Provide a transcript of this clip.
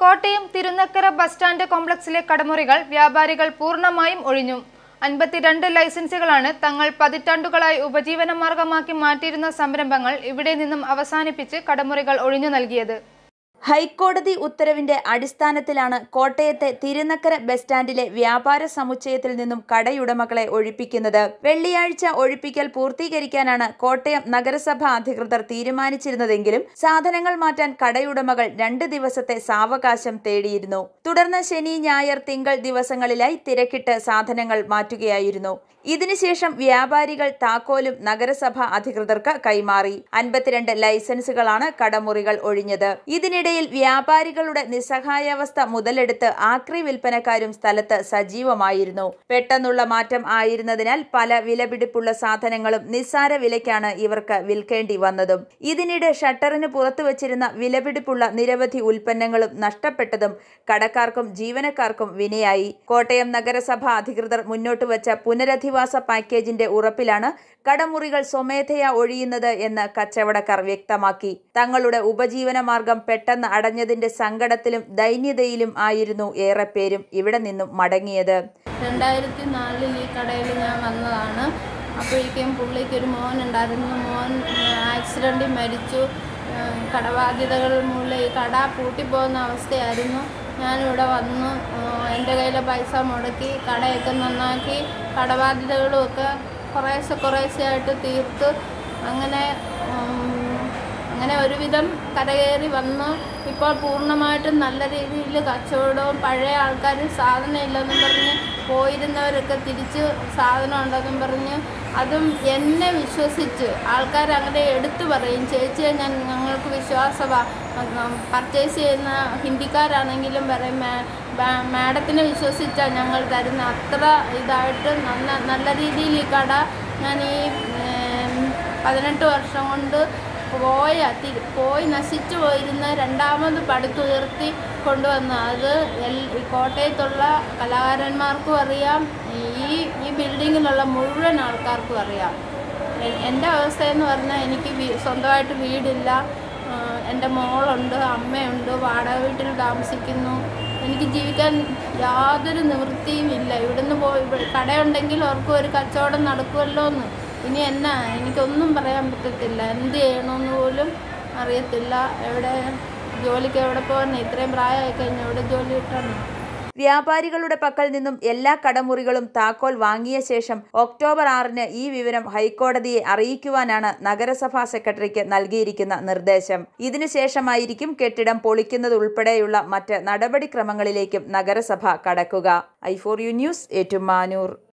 Kottayam Thirunakkara bus stand കോംപ്ലക്സിലെ കടമുറികൾ വ്യാപാരികൾ പൂർണ്ണമായും ഒഴിഞ്ഞു അൻപത്തിരണ്ട് ലൈസൻസുകളാണ് തങ്ങൾ പതിറ്റാണ്ടുകളായി ഉപജീവന മാർഗമാക്കി മാറ്റിയിരുന്ന സംരംഭങ്ങൾ ഇവിടെ നിന്നും അവസാനിപ്പിച്ച് കടമുറികൾ ഒഴിഞ്ഞു നൽകിയത് ഹൈക്കോടതി ഉത്തരവിന്റെ അടിസ്ഥാനത്തിലാണ് കോട്ടയത്തെ തിരുനക്കര ബസ് സ്റ്റാൻഡിലെ വ്യാപാര സമുച്ചയത്തിൽ നിന്നും കടയുടമകളെ ഒഴിപ്പിക്കുന്നത് വെള്ളിയാഴ്ച ഒഴിപ്പിക്കൽ പൂർത്തീകരിക്കാനാണ് കോട്ടയം നഗരസഭ അധികൃതർ തീരുമാനിച്ചിരുന്നതെങ്കിലും സാധനങ്ങൾ മാറ്റാൻ കടയുടമകൾ രണ്ട് ദിവസത്തെ സാവകാശം തേടിയിരുന്നു തുടർന്ന് ശനി ഞായർ തിങ്കൾ ദിവസങ്ങളിലായി തിരക്കിട്ട് സാധനങ്ങൾ മാറ്റുകയായിരുന്നു ഇതിനുശേഷം വ്യാപാരികൾ താക്കോലും നഗരസഭ അധികൃതർക്ക് കൈമാറി അൻപത്തിരണ്ട് ലൈസൻസുകളാണ് കടമുറികൾ ഒഴിഞ്ഞത് ഇതിനിടയിൽ വ്യാപാരികളുടെ നിസ്സഹായാവസ്ഥ മുതലെടുത്ത് ആക്രി വിൽപ്പനക്കാരും സ്ഥലത്ത് സജീവമായിരുന്നു പെട്ടെന്നുള്ള മാറ്റം ആയിരുന്നതിനാൽ പല വിലപിടിപ്പുള്ള സാധനങ്ങളും നിസ്സാര വിലയ്ക്കാണ് ഇവർക്ക് വിൽക്കേണ്ടി വന്നതും ഇതിനിടെ ഷട്ടറിന് പുറത്തു വച്ചിരുന്ന വിലപിടിപ്പുള്ള നിരവധി ഉൽപ്പന്നങ്ങളും നഷ്ടപ്പെട്ടതും കടക്കാർക്കും ജീവനക്കാർക്കും വിനയായി കോട്ടയം നഗരസഭ അധികൃതർ മുന്നോട്ട് വച്ച പുനരധിവാസ പാക്കേജിന്റെ ഉറപ്പിലാണ് കടമുറികൾ സ്വമേധയാ ഒഴിയുന്നത് എന്ന് കച്ചവടക്കാർ വ്യക്തമാക്കി തങ്ങളുടെ ഉപജീവന മാർഗം പെട്ടെന്ന് അടഞ്ഞതിന്റെ സങ്കടത്തിലും ദൈന്യതയിലും ആയിരുന്നു ഏറെ പേരും ഇവിടെ നിന്നും മടങ്ങിയത് രണ്ടായിരത്തി നാലിൽ ഈ കടയിൽ ഞാൻ വന്നതാണ് അപ്പോഴേക്കും പുള്ളിക്ക് ഒരു മോൻ ഉണ്ടായിരുന്നു മോൻ ആക്സിഡൻറ്റിൽ മരിച്ചു ഏഹ് കടബാധ്യതകൾ മൂലം ഈ കട പൂട്ടിപ്പോകുന്ന അവസ്ഥയായിരുന്നു ഞാനിവിടെ വന്നു ഏഹ് എൻ്റെ കയ്യിലെ പൈസ മുടക്കി കടയൊക്കെ നന്നാക്കി കടബാധ്യതകളും ഒക്കെ കുറേശ്ശെ കുറേശ്ശെ ആയിട്ട് തീർത്ത് അങ്ങനെ ഉം, അങ്ങനെ ഒരുവിധം കരകയറി വന്നു ഇപ്പോൾ പൂർണ്ണമായിട്ടും നല്ല രീതിയിൽ കച്ചവടവും പഴയ ആൾക്കാർ സാധനം ഇല്ലെന്നും പറഞ്ഞ് പോയിരുന്നവരൊക്കെ തിരിച്ച് സാധനം ഉണ്ടെന്നും പറഞ്ഞ് അതും എന്നെ വിശ്വസിച്ച് ആൾക്കാർ അങ്ങനെ എടുത്തു പറയും ചേച്ചിയെ ഞാൻ ഞങ്ങൾക്ക് വിശ്വാസമാണ് പർച്ചേസ് ചെയ്യുന്ന ഹിന്ദിക്കാരാണെങ്കിലും പറയും "മാ- ബാ- മാഡത്തിനെ വിശ്വസിച്ചാണ് ഞങ്ങൾ തരുന്ന അത്ര ഇതായിട്ട് നല്ല നല്ല രീതിയിൽ ഈ കട ഞാൻ ഈ ഏം, പതിനെട്ട് വർഷം കൊണ്ട് പോയ തി- പോയി നശിച്ചു പോയിരുന്ന രണ്ടാമത് പടുത്തുയർത്തി കൊണ്ടുവന്ന അത് എൽ ഈ കോട്ടയത്തുള്ള കലാകാരന്മാർക്കും അറിയാം ഈ ഈ ബിൽഡിങ്ങിലുള്ള മുഴുവൻ ആൾക്കാർക്കും അറിയാം എ- എൻ്റെ അവസ്ഥയെന്ന് പറഞ്ഞാൽ എനിക്ക് വീ- സ്വന്തമായിട്ട് വീടില്ല ആ, എൻ്റെ മോളുണ്ട് അമ്മയുണ്ട് വാടക വീട്ടിൽ താമസിക്കുന്നു എനിക്ക് ജീവിക്കാൻ യാതൊരു നിവൃത്തിയും ഇല്ല ഇവിടുന്ന് പോയി ഇവിടെ കടയുണ്ടെങ്കിൽ അവർക്ക് ഒരു കച്ചവടം നടക്കുമല്ലോ എന്ന് ഇനി എന്നാ എനിക്കൊന്നും പറയാൻ പറ്റത്തില്ല എന്ത് ചെയ്യണമെന്ന് പോലും അറിയത്തില്ല എവിടെ ജോലിക്ക് എവിടെ പോകാൻ ഇത്രയും പ്രായമായി കഴിഞ്ഞാൽ എവിടെ ജോലി കിട്ടണം വ്യാപാരികളുടെ പക്കൽ നിന്നും എല്ലാ കടമുറികളും താക്കോൽ വാങ്ങിയ ശേഷം ഒക്ടോബർ ആറിന് ഈ വിവരം ഹൈക്കോടതിയെ അറിയിക്കുവാനാണ് നഗരസഭാ സെക്രട്ടറിക്ക് നൽകിയിരിക്കുന്ന നിർദ്ദേശം ഇതിനുശേഷമായിരിക്കും കെട്ടിടം പൊളിക്കുന്നതുൾപ്പെടെയുള്ള മറ്റ് നടപടിക്രമങ്ങളിലേക്കും നഗരസഭ കടക്കുക I for U news Ettumanoor